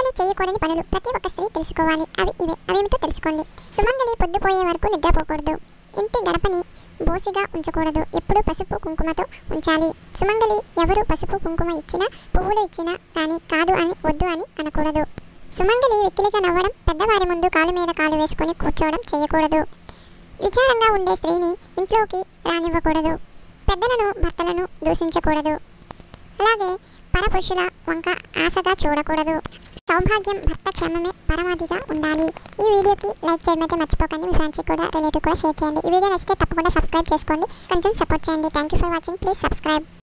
సుమంగలి చేయకూడని పనులు ప్రతి ఒక్క స్త్రీ తెలుసుకోవాలి అవి ఇవే అవేమిటో తెలుసుకోండి సుమంగలి పొద్దుపోయే వరకు నిద్రపోకూడదు ఇంటి గడపని బోసిగా ఉంచకూడదు ఎప్పుడూ పసుపు కుంకుమతో ఉంచాలి సుమంగలి ఎవరు పసుపు కుంకుమ ఇచ్చినా పువ్వులు ఇచ్చినా కానీ కాదు అని వద్దు అని అనకూడదు సుమంగలి వెక్కిలిగా నవ్వడం పెద్దవారి ముందు కాలు మీద కాలు వేసుకొని కూర్చోవడం చేయకూడదు విచారంగా ఉండే స్త్రీని ఇంట్లోకి రానివ్వకూడదు పెద్దలను భర్తలను దూషించకూడదు అలాగే పరపురుషుల వంక ఆశగా చూడకూడదు సౌభాగ్యం భర్త క్షేమమే పరమాధిగా ఉండాలి ఈ వీడియోకి లైక్ చేయడం అయితే మర్చిపోకండి మీ ఫ్రెండ్స్కి కూడా రిలేటివ్ కూడా షేర్ చేయండి ఈ వీడియో నచ్చితే తప్పకుండా సబ్స్క్రైబ్ చేసుకోండి కొంచెం సపోర్ట్ చేయండి thank you for watching please subscribe